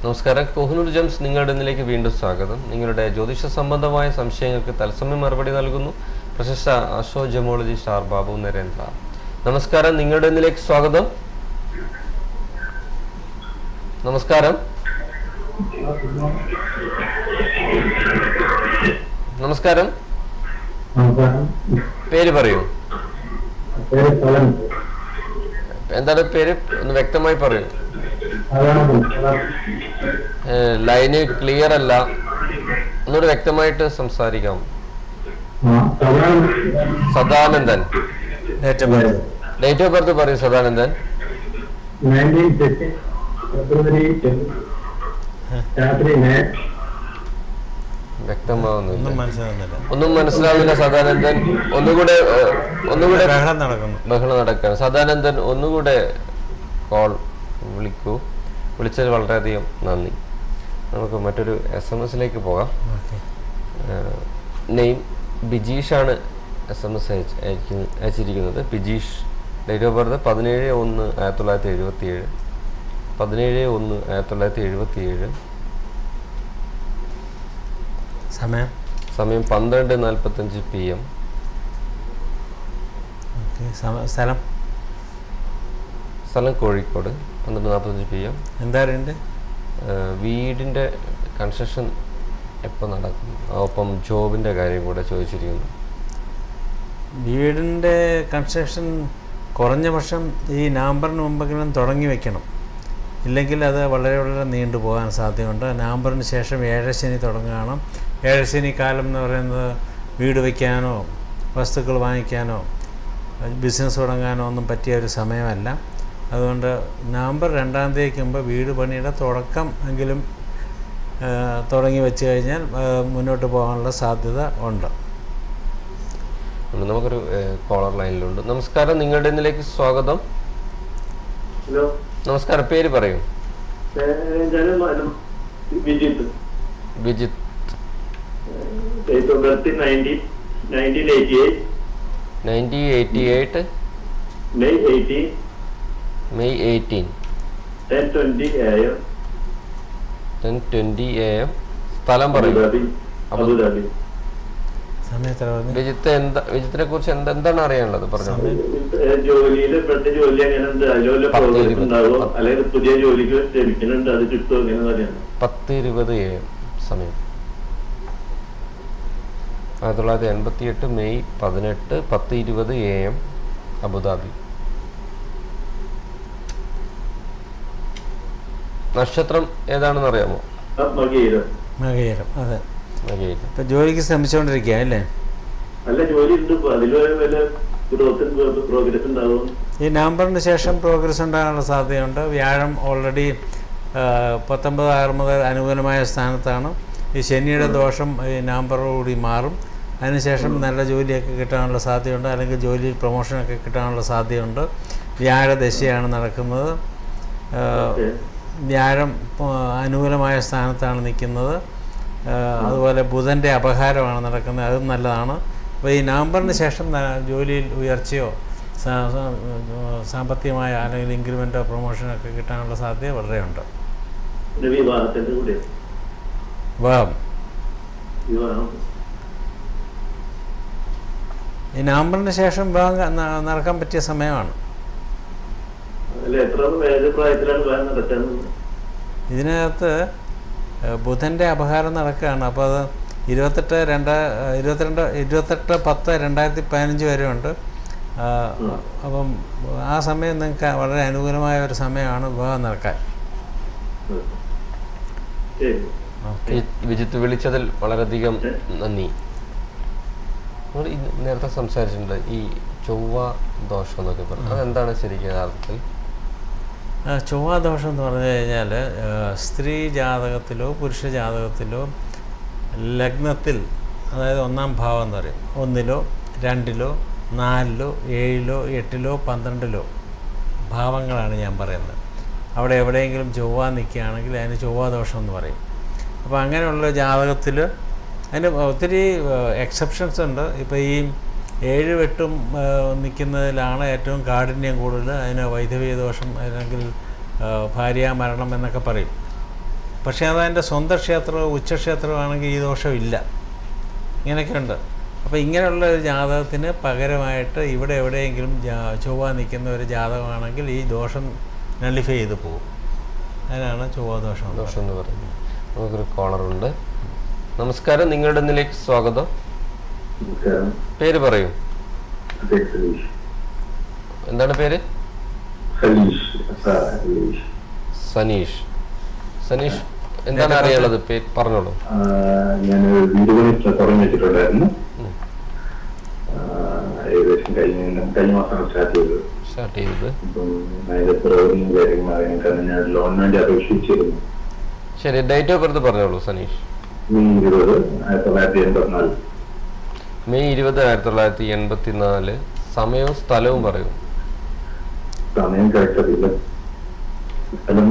നമസ്കാരം കോഹിനൂർ ജംസ് നിങ്ങളുടെ ഇന്നിലേക്ക് വീണ്ടും സ്വാഗതം നിങ്ങളുടെ ജ്യോതിഷ സംബന്ധമായ സംശയങ്ങൾക്ക് തത്സമയം മറുപടി നൽകുന്നു പ്രശസ്ത astrology star Babu Narendra നമസ്കാരം നിങ്ങളുടെ ഇന്നിലേക്ക് സ്വാഗതം നമസ്കാരം നമസ്കാരം നമസ്കാരം പേര് പറയൂ പേര് സ്ഥലം എന്താണ് പേര് ഒന്ന് വ്യക്തമായി പറയൂ അതാണ് സ്ഥലം ഏഹ് ലൈന് ക്ലിയർ അല്ല ഒന്നുകൂടി വ്യക്തമായിട്ട് സംസാരിക്കാം ആ സ്ഥലം Sadanandan date of birth date of birth പറയൂ സദാനന്ദൻ നയൻറ്റീൻ സിക്സ് ഫെബ്രുവരി രാത്രി നേ വ്യക്തമാവുന്നില്ല ഒന്നും മനസ്സിലാകുന്നില്ല ഒന്നും മനസ്സിലാവില്ല സദാനന്ദൻ ഒന്നുകൂടെ ഏഹ്, ഒന്നുകൂടെ ബഹളം നടക്കുന്നു ബഹളം നടക്കുകയാണ് സദാനന്ദൻ ഒന്നുകൂടെ കോൾ വിളിക്കൂ വിളിച്ചത് വളരെയധികം നന്ദി നമുക്ക് മറ്റൊരു എസ് എം എസിലേക്ക് പോകാം ഓക്കെ നെയിം ബിജീഷാണ് എസ് എം എസ് അയച്ച് അയക്കുന്ന അയച്ചിരിക്കുന്നത് ബിജീഷ് ഡേറ്റ് ഓഫ് ബർത്ത് പതിനേഴ് ഒന്ന് ആയിരത്തി തൊള്ളായിരത്തി എഴുപത്തി ഏഴ് പതിനേഴ് ഒന്ന് ആയിരത്തി തൊള്ളായിരത്തി എഴുപത്തി ഏഴ് സമയം സമയം പന്ത്രണ്ട് നാൽപ്പത്തഞ്ച് പി എം ഓക്കെ സ്ഥലം സ്ഥലം കോഴിക്കോട് പന്ത്രണ്ട് നാൽപ്പത്തഞ്ച് പി എം എന്താ ഉണ്ട് വീടിൻ്റെ കൺസ്ട്രക്ഷൻ എപ്പോൾ നടക്കും ഒപ്പം ജോബിൻ്റെ കാര്യം കൂടെ ചോദിച്ചിരിക്കുന്നു വീടിൻ്റെ കൺസ്ട്രക്ഷൻ കുറഞ്ഞ പക്ഷം ഈ നവംബറിന് മുമ്പെങ്കിലും തുടങ്ങി വെക്കണം ഇല്ലെങ്കിൽ അത് വളരെ വളരെ നീണ്ടു പോകാൻ സാധ്യതയുണ്ട് നവംബറിന് ശേഷം ഏഴശനി തുടങ്ങുകയാണ് ഏഴശനി കാലം എന്ന് പറയുന്നത് വീട് വയ്ക്കാനോ വസ്തുക്കൾ വാങ്ങിക്കാനോ ബിസിനസ് തുടങ്ങാനോ ഒന്നും പറ്റിയ ഒരു സമയമല്ല അതുകൊണ്ട് നവംബർ രണ്ടാം തീയതിക്ക് മുമ്പ് വീട് പണിയുടെ തുടക്കം എങ്കിലും ആ, തുടങ്ങി വെച്ച് കഴിഞ്ഞാൽ ആ, മുന്നോട്ട് പോകാനുള്ള സാധ്യത ഉണ്ട് ഉണ്ട്. നമുക്കൊരു കോളർ ലൈനിലുണ്ട് നമസ്കാരം നിങ്ങളുടെ ഇന്നിലേക്ക് സ്വാഗതം ഹലോ നമസ്കാരം പേര് പറയൂ ഞാൻ Vijith Vijith date of birth nineteen nineteen eighty eight nineteen eighty eight May eighteen May eighteen ten twenty A M ten twenty A M സ്ഥലം പറയൂ അബുദാബി അബുദാബി സമയത്ത് പറഞ്ഞു വിജിത്ത് എന്താ വിജിത്തിനെ കുറിച്ച് എന്ത് എന്താണ് അറിയാനുള്ളത് പറഞ്ഞു ജോലിയിൽ ഇപ്പോഴത്തെ ജോലി അങ്ങനെ ഉണ്ട് അതിലുള്ള പത്ത് പ്രോഗ്രസ് ഇരുപത്. ഉണ്ടാവോ അല്ലെങ്കിൽ പുതിയ ജോലിക്ക് ലഭിക്കുന്നുണ്ട് അത് കിട്ടുമോ എങ്ങനെ അറിയാം പത്ത് ഇരുപത് എ എം സമയം ആയിരത്തി തൊള്ളായിരത്തി എൺപത്തി എട്ട് മെയ് പതിനെട്ട് പത്ത് ഇരുപത് എ എം അബുദാബി നക്ഷത്രം ഏതാണെന്ന് അറിയാമോ മകീരം മകയിരം അതെ മകയില്. ഇപ്പം ജോലിക്ക് ശ്രമിച്ചുകൊണ്ടിരിക്കുക അല്ലേ നല്ല ജോലി ഉണ്ട് ഇപ്പൊ അതിൽ വല്ല ഗ്രോത്ത് പ്രോഗ്രസ് ഉണ്ടാവും ഈ നവംബറിന് ശേഷം പ്രോഗ്രസ് ഉണ്ടാകാനുള്ള സാധ്യതയുണ്ട് വ്യാഴം ഓൾറെഡി പത്തൊമ്പത് ആറ് മുതൽ അനുകൂലമായ സ്ഥാനത്താണ് ഈ ശനിയുടെ ദോഷം ഈ നവംബറോടുകൂടി മാറും അതിനുശേഷം നല്ല ജോലിയൊക്കെ കിട്ടാനുള്ള സാധ്യതയുണ്ട് അല്ലെങ്കിൽ ജോലിയിൽ പ്രൊമോഷനൊക്കെ കിട്ടാനുള്ള സാധ്യതയുണ്ട് വ്യാഴദശയാണ് നടക്കുന്നത് ആ, ഓക്കെ. വ്യാഴം ആ, അനുകൂലമായ സ്ഥാനത്താണ് നിൽക്കുന്നത് ആ, അതുപോലെ ബുധൻ്റെ അപഹാരമാണ് നടക്കുന്നത് അതും നല്ലതാണ് അപ്പോൾ ഈ നവംബറിന് ശേഷം ന- ജോലിയിൽ ഉയർച്ചയോ സാ- സാ- സാമ്പത്തികമായ അല്ലെങ്കിൽ ഇൻക്രിമെൻറ്റോ പ്രൊമോഷനോ ഒക്കെ കിട്ടാനുള്ള സാധ്യത വളരെയുണ്ട് പിന്നെ വിവാഹത്തിന്റെ കൂടെ വിവാഹം വിവാഹം ഈ നവംബറിന് ശേഷം വിവാഹം ക- ന- നടക്കാൻ പറ്റിയ സമയമാണ് അല്ല എത്ര ഏത് പ്രായത്തിലാണ് വിവാഹം നടക്കുന്നത് ഇതിനകത്ത് ഏഹ്, ബുധൻ്റെ അപഹാരം നടക്കുകയാണ് അപ്പോൾ അത് ഇരുപത്തെട്ട് രണ്ട് ഏഹ്, ഇരുപത്തിരണ്ട് ഇരുപത്തെട്ട് പത്ത് രണ്ടായിരത്തി പതിനഞ്ച് വരെ ഉണ്ട് ആ, അപ്പം ആ സമയം നിങ്ങൾക്ക് വളരെ അനുകൂലമായ ഒരു സമയമാണ് വിവാഹം നടക്കാൻ ശരി ഓക്കെ വി- വിജിത്ത് വിളിച്ചതിൽ വളരെയധികം നന്ദി നമ്മൾ ഈ നേരത്തെ സംസാരിച്ചിട്ടുണ്ട് ഈ ചൊവ്വ ദോഷം എന്നൊക്കെ പറഞ്ഞു അതെന്താണ് ശരിക്കും യഥാർത്ഥത്തിൽ ആ, ചൊവ്വാദോഷം എന്ന് പറഞ്ഞു കഴിഞ്ഞാൽ സ്ത്രീ ജാതകത്തിലോ പുരുഷ ജാതകത്തിലോ ലഗ്നത്തിൽ അതായത് ഒന്നാം ഭാവം എന്ന് പറയും ഒന്നിലോ രണ്ടിലോ നാലിലോ ഏഴിലോ എട്ടിലോ പന്ത്രണ്ടിലോ ഭാവങ്ങളാണ് ഞാൻ പറയുന്നത് അവിടെ എവിടെയെങ്കിലും ചൊവ്വ നിൽക്കുകയാണെങ്കിൽ അതിന് ചൊവ്വാദോഷം എന്ന് പറയും അപ്പോൾ അങ്ങനെയുള്ള ജാതകത്തിൽ അതിന് ഒത്തിരി എക്സെപ്ഷൻസ് ഉണ്ട് ഇപ്പോൾ ഈ ഏഴ് വെട്ടും നിൽക്കുന്നതിലാണ് ഏറ്റവും കാഠിന്യം കൂടുതൽ അതിന് വൈധവ്യ ദോഷം അല്ലെങ്കിൽ ആ, ഭാര്യാമരണം എന്നൊക്കെ പറയും പക്ഷേ അതതിൻ്റെ സ്വന്തം ക്ഷേത്രമോ ഉച്ചക്ഷേത്രമാണെങ്കിൽ ഈ ദോഷമില്ല ഇങ്ങനെയൊക്കെയുണ്ട് അപ്പോൾ ഇങ്ങനെയുള്ള ഒരു ജാതകത്തിന് പകരമായിട്ട് ഇവിടെ എവിടെയെങ്കിലും ജാ- ചൊവ്വ നിൽക്കുന്ന ഒരു ജാതകമാണെങ്കിൽ ഈ ദോഷം നള്ളിഫൈ ചെയ്ത് പോകും അതിനാണ് ചൊവ്വ ദോഷം എന്ന് ദോഷം എന്ന് പറയുന്നത് നമുക്കൊരു കോളറുണ്ട് നമസ്കാരം നിങ്ങളുടെ നിലേക്ക് സ്വാഗതം നമസ്കാരം പേര് പറയൂ അതെ സലീഷ് എന്താണ് പേര് സലീഷ് സാ സലീഷ് സനീഷ് സനീഷ് എന്താണ് അറിയാനുള്ളത് പേര് പറഞ്ഞോളൂ ആ, ഞാൻ വീട് പണി തുടങ്ങി വെച്ചിട്ടുണ്ടായിരുന്നു ഉം. ആ, ഏകദേശം കഴിഞ്ഞ കഴിഞ്ഞ മാസമാണ് സ്റ്റാർട്ട് ചെയ്തത് സ്റ്റാർട്ട് ചെയ്തത് അപ്പം അതിന്റെ പുറകിലും കാര്യങ്ങളും അറിയാൻ ഞാൻ ലോണിന് വേണ്ടി അപേക്ഷിച്ചിരുന്നു ശരി ഡേറ്റ് ഓഫ് ബർത്ത് പറഞ്ഞോളൂ സനീഷ് മെയ് ഇരുപത് ആയിരത്തി തൊള്ളായിരത്തി എൺപത്തിനാല് മെയ് ഇരുപത് ആയിരത്തി തൊള്ളായിരത്തി എൺപത്തി നാല് സമയവും സ്ഥലവും പറയൂ സമയം കഴിച്ചതില്ല സ്ഥലം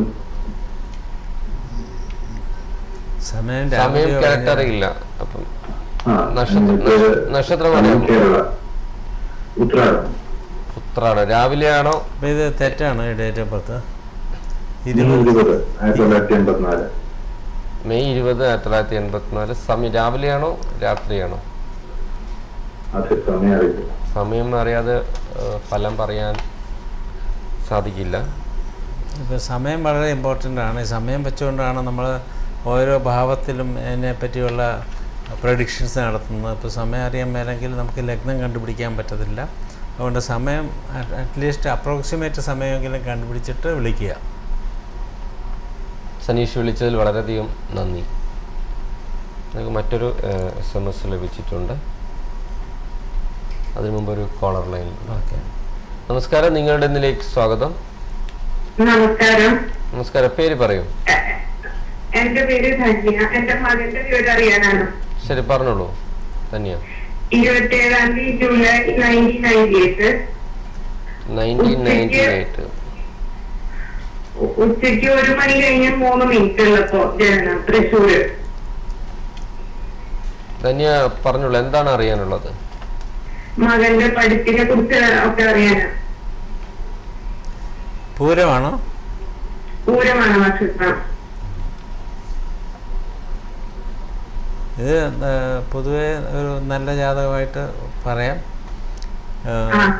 സമയം സമയം രാവിലെ കറക്റ്റ് കഴിഞ്ഞാൽ- അറിയില്ല അപ്പം ആ നക്ഷത്രം നിങ്ങൾക്ക് നക്ഷ- നക്ഷത്രം സമയം അറിയാമോ കേരള ഉത്രാടം ഉത്രാടം രാവിലെയാണോ അപ്പോൾ ഇത് തെറ്റാണ് ഈ ഡേറ്റ് ഓഫ് ബർത്ത് മെയ് ഇരുപത് ഇരുപത് ആയിരത്തി തൊള്ളായിരത്തി എൺപത്തിനാല് മെയ് ഇരുപത് ആയിരത്തി തൊള്ളായിരത്തി എൺപത്തിനാല് സമയം രാവിലെയാണോ രാത്രിയാണോ അത് സമയം അറിയില്ല സമയം അറിയാതെ ഏഹ്, ഫലം പറയാൻ സാധിക്കില്ല ഇപ്പോൾ സമയം വളരെ ഇമ്പോർട്ടൻ്റ് ആണ് ഈ സമയം വെച്ചുകൊണ്ടാണ് നമ്മൾ ഓരോ ഭാവത്തിലും അതിനെ പറ്റിയുള്ള പ്രഡിക്ഷൻസ് നടത്തുന്നത് ഇപ്പോൾ സമയം അറിയാൻ മേലെങ്കിൽ നമുക്ക് ലഗ്നം കണ്ടുപിടിക്കാൻ പറ്റത്തില്ല അതുകൊണ്ട് സമയം അറ്റ്ലീസ്റ്റ് അപ്രോക്സിമേറ്റ് സമയമെങ്കിലും കണ്ടുപിടിച്ചിട്ട് വിളിക്കുക സനീഷ് വിളിച്ചതിൽ വളരെയധികം നന്ദി നമുക്ക് മറ്റൊരു എസ് എം എസ് ലഭിച്ചിട്ടുണ്ട് അതിനു മുമ്പ് ഒരു കോളർ ലൈൻ ഓക്കെ നമസ്കാരം നിങ്ങളുടെ ഇന്നിലേക്ക് സ്വാഗതം നമസ്കാരം നമസ്കാരം പേര് പറയൂ എ- എന്റെ പേര് ധന്യ എന്റെ മകന്റെ വിവരം അറിയാനാണ് ശരി പറഞ്ഞോളൂ തന്നെയാ ഇരുപത്തിയേഴാം തീയതി July nineteen ninety eight nineteen ninety eight ഉച്ചയ്ക്ക് ഒരു മണി കഴിഞ്ഞ് മൂന്ന് മിനിറ്റ് ഉള്ളപ്പോ ജനനം തൃശ്ശൂര് ധന്യ പറഞ്ഞോളൂ എന്താണ് അറിയാനുള്ളത് മകന്റെ പഠിപ്പിനെ കുറിച്ച് ഒക്കെ അറിയാനാണ് പൂരമാണോ പൂരമാണ് നക്ഷത്രം ഇത് ഏഹ്, പൊതുവേ ഒരു നല്ല ജാതകമായിട്ട് പറയാം ഏഹ്, ആ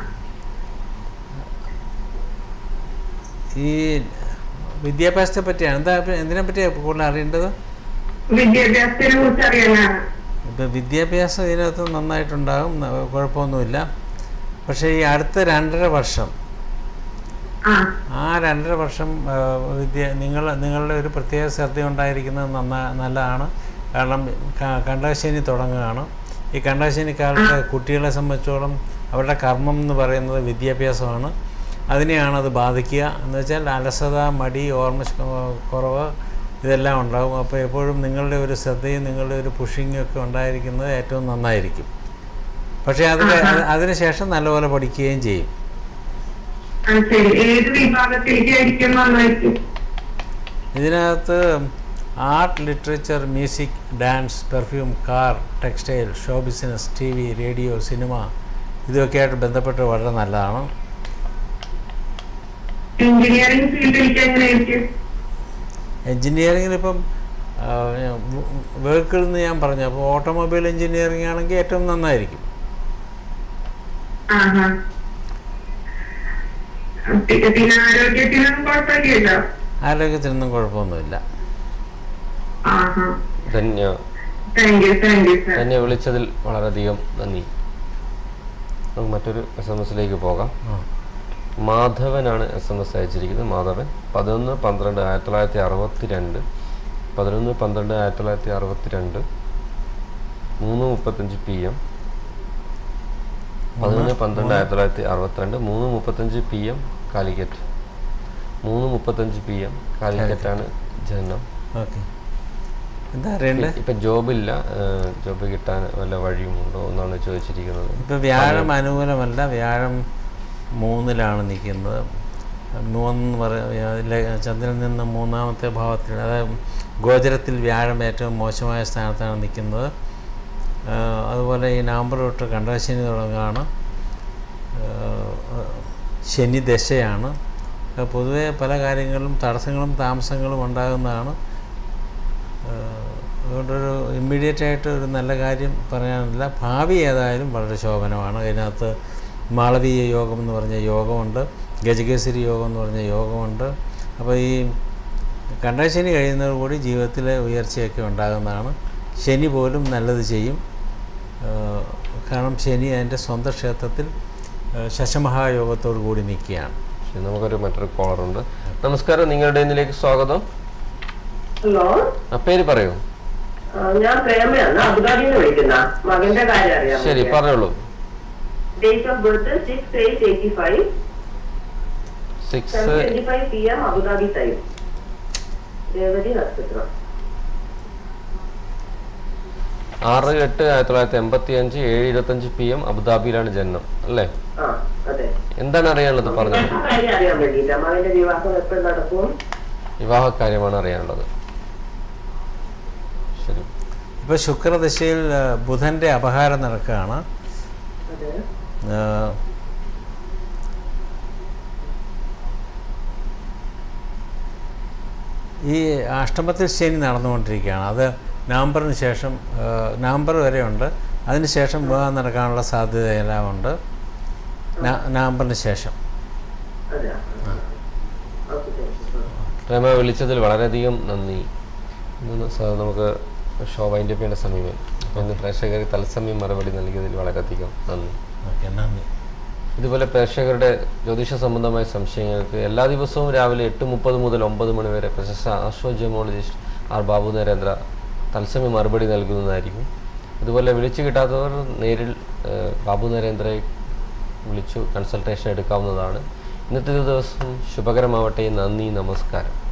ഈ വിദ്യാഭ്യാസത്തെ പറ്റിയാണ് എന്താ എന്തിനെ പറ്റിയാണ് കൂടുതൽ അറിയേണ്ടത് വിദ്യാഭ്യാസത്തിനെ കുറിച്ച് അറിയാനാണ് ഇപ്പം വിദ്യാഭ്യാസം ഇതിനകത്ത് നന്നായിട്ടുണ്ടാകും ന- കുഴപ്പമൊന്നുമില്ല പക്ഷേ ഈ അടുത്ത രണ്ടര വർഷം ആ ആ രണ്ടര വർഷം ആ, വിദ്യ നിങ്ങൾ നിങ്ങളുടെ ഒരു പ്രത്യേക ശ്രദ്ധ ഉണ്ടായിരിക്കുന്നത് നന്നാ നല്ലതാണ് കാരണം ക- കണ്ടകശനി തുടങ്ങുകയാണ് ഈ കണ്ടകശനി കാലത്ത് കുട്ടികളെ സംബന്ധിച്ചോളം അവരുടെ കർമ്മം എന്ന് പറയുന്നത് വിദ്യാഭ്യാസമാണ് അതിനെയാണ് അത് ബാധിക്കുക എന്ന് വെച്ചാൽ അലസത മടി ഓർമ്മ കുറവ് ഇതെല്ലാം ഉണ്ടാകും അപ്പോൾ എപ്പോഴും നിങ്ങളുടെ ഒരു ശ്രദ്ധയും നിങ്ങളുടെ ഒരു പുഷിങ്ങും ഒക്കെ ഉണ്ടായിരിക്കുന്നത് ഏറ്റവും നന്നായിരിക്കും പക്ഷേ അതിന് അതിനുശേഷം നല്ലപോലെ പഠിക്കുകയും ചെയ്യും ആ ശരി ഏത് വിഭാഗത്തിലേക്കായിരിക്കും നന്നായിരിക്കും ഇതിനകത്ത് art literature music dance perfume car textile show business T V radio cinema ഇതൊക്കെയായിട്ട് ബന്ധപ്പെട്ട് വളരെ നല്ലതാണ് എഞ്ചിനീയറിംഗ് ഫീൽഡിലേക്ക് എങ്ങനെയായിരിക്കും എൻജിനീയറിങ്ങിൽ ഇപ്പം വെഹിക്കിൾ എന്ന് ഞാൻ പറഞ്ഞു അപ്പോൾ ഓട്ടോമൊബൈൽ എഞ്ചിനീയറിംഗ് ആണെങ്കിൽ ഏറ്റവും നന്നായിരിക്കും ആഹാ പി- പിന്നെ ആരോഗ്യത്തിനൊന്നും കുഴപ്പമില്ലല്ലോ ആരോഗ്യത്തിനൊന്നും കുഴപ്പമൊന്നുമില്ല ആഹാ Dhanya thank you thank you sir Dhanya വിളിച്ചതിൽ വളരെയധികം നന്ദി നമുക്ക് മറ്റൊരു എസ് എം എസിലേക്ക് പോകാം ആ. മാധവനാണ് എസ് എം എസ് അയച്ചിരിക്കുന്നത് മാധവൻ പതിനൊന്ന് പന്ത്രണ്ട് ആയിരത്തി തൊള്ളായിരത്തി അറുപത്തി രണ്ട് പതിനൊന്ന് പന്ത്രണ്ട് ആയിരത്തി തൊള്ളായിരത്തി അറുപത്തി രണ്ട് മൂന്ന് മുപ്പത്തഞ്ച് പി എം പതിനൊന്ന് പന്ത്രണ്ട് ആയിരത്തി തൊള്ളായിരത്തി അറുപത്തിരണ്ട് മൂന്ന് മുപ്പത്തഞ്ച് പി എം കാലിക്കറ്റ് മൂന്ന് മുപ്പത്തഞ്ച് പി എം കാലിക്കറ്റാണ് ജനനം ഓക്കെ എന്താ അറിയണ്ടേ ഇപ്പം ജോബില്ല ജോബ് കിട്ടാൻ വല്ല വഴിയുമുണ്ടോ എന്നാണ് ചോദിച്ചിരിക്കുന്നത് ഇപ്പോൾ വ്യാഴം അനുകൂലമല്ല വ്യാഴം മൂന്നിലാണ് നിൽക്കുന്നത് മൂന്ന് പറയുക ചന്ദ്രനിൽ നിന്ന് മൂന്നാമത്തെ ഭാവത്തിൽ അതായത് ഗോചരത്തിൽ വ്യാഴം ഏറ്റവും മോശമായ സ്ഥാനത്താണ് നിൽക്കുന്നത് ആ, അതുപോലെ ഈ നവംബർ തൊട്ട് കണ്ടശനി തുടങ്ങുകയാണ് ആ, ശനി ദശയാണ് ആ, പൊതുവെ പല കാര്യങ്ങളിലും തടസ്സങ്ങളും താമസങ്ങളും ഉണ്ടാകുന്നതാണ് അതുകൊണ്ടൊരു ഇമ്മീഡിയറ്റ് ആയിട്ട് ഒരു നല്ല കാര്യം പറയാനില്ല ഭാവി ഏതായാലും വളരെ ശോഭനമാണ് അതിനകത്ത് മാളവീയ യോഗം എന്ന് പറഞ്ഞ യോഗമുണ്ട് ഗജകേസരി യോഗം എന്ന് പറഞ്ഞ യോഗമുണ്ട് അപ്പോൾ ഈ കണ്ടശനി കഴിയുന്നതോടുകൂടി ജീവിതത്തിലെ ഉയർച്ചയൊക്കെ ഉണ്ടാകുന്നതാണ് ശനി പോലും നല്ലത് ചെയ്യും ഏഹ് കാരണം ശനി അതിൻ്റെ സ്വന്തം ക്ഷേത്രത്തിൽ ഏഹ് ശശമഹായോഗത്തോടു കൂടി നിൽക്കുകയാണ് ശരി, നമുക്കൊരു മറ്റൊരു കോളറുണ്ട് നമസ്കാരം നിങ്ങളുടെ ഇതിലേക്ക് സ്വാഗതം ഹലോ ആ പേര് പറയൂ ആ, ഞാൻ പ്രേമയാണ് അബുദാബിയിൽ നിന്ന് വിളിക്കുന്ന മകന്റെ കാര്യം അറിയാം ശരി പറഞ്ഞോളൂ date of birth six eight eighty five six seven twenty five P M Abu Dhabi time Revathi നക്ഷത്രം ആറ് എട്ട് ആയിരത്തി തൊള്ളായിരത്തി എൺപത്തി അഞ്ച് ഏഴ് ഇരുപത്തഞ്ച് പി എം അബുദാബിയിലാണ് ജനനം അല്ലേ ആ അതെ എന്താണ് അറിയാനുള്ളത് പറഞ്ഞത് ആ കാര്യം അറിയാൻ വേണ്ടിയിട്ടാ മകന്റെ വിവാഹം എപ്പോൾ നടക്കും വിവാഹ കാര്യമാണ് അറിയാനുള്ളത് ശരി ഇപ്പോൾ ശുക്രദശയിൽ ഏഹ് ബുധൻ്റെ അപഹാരം നടക്കുകയാണ് അതെ ഏഹ് ഈ അഷ്ടമത്തിൽ ശനി നടന്നുകൊണ്ടിരിക്കുകയാണ് അത് നവംബറിന് ശേഷം ഏഹ് നവംബർ വരെയുണ്ട് അതിന് ശേഷം വിവാഹം നടക്കാനുള്ള സാധ്യതയെല്ലാം ഉണ്ട് ന- നവംബറിന് ശേഷം അതെ ഓക്കെ താങ്ക് യു പ്രേമ വിളിച്ചതിൽ വളരെയധികം നന്ദി ഇന്ന് സ- നമുക്ക് ഷോ വൈൻഡ് ചെയ്യേണ്ട സമയം ഇന്ന് പ്രേക്ഷകർ തത്സമയം മറുപടി നൽകിയതിൽ വളരെയധികം നന്ദി ഓക്കെ നന്ദി ഇതുപോലെ പ്രേക്ഷകരുടെ ജ്യോതിഷ സംബന്ധമായ സംശയങ്ങൾക്ക് എല്ലാ ദിവസവും രാവിലെ എട്ട് മുപ്പത് മുതൽ ഒമ്പത് മണി വരെ പ്രശസ്ത ആസ്ട്രോജിയോമോളജിസ്റ്റ് ആർ ബാബു നരേന്ദ്ര തത്സമയം മറുപടി നൽകുന്നതായിരിക്കും അതുപോലെ വിളിച്ചു കിട്ടാത്തവർ നേരിൽ ഏഹ്, ബാബു നരേന്ദ്രയെ വിളിച്ചു കൺസൾട്ടേഷൻ എടുക്കാവുന്നതാണ് ഇന്നത്തെ ദിവസം ശുഭകരമാവട്ടെ നന്ദി നമസ്കാരം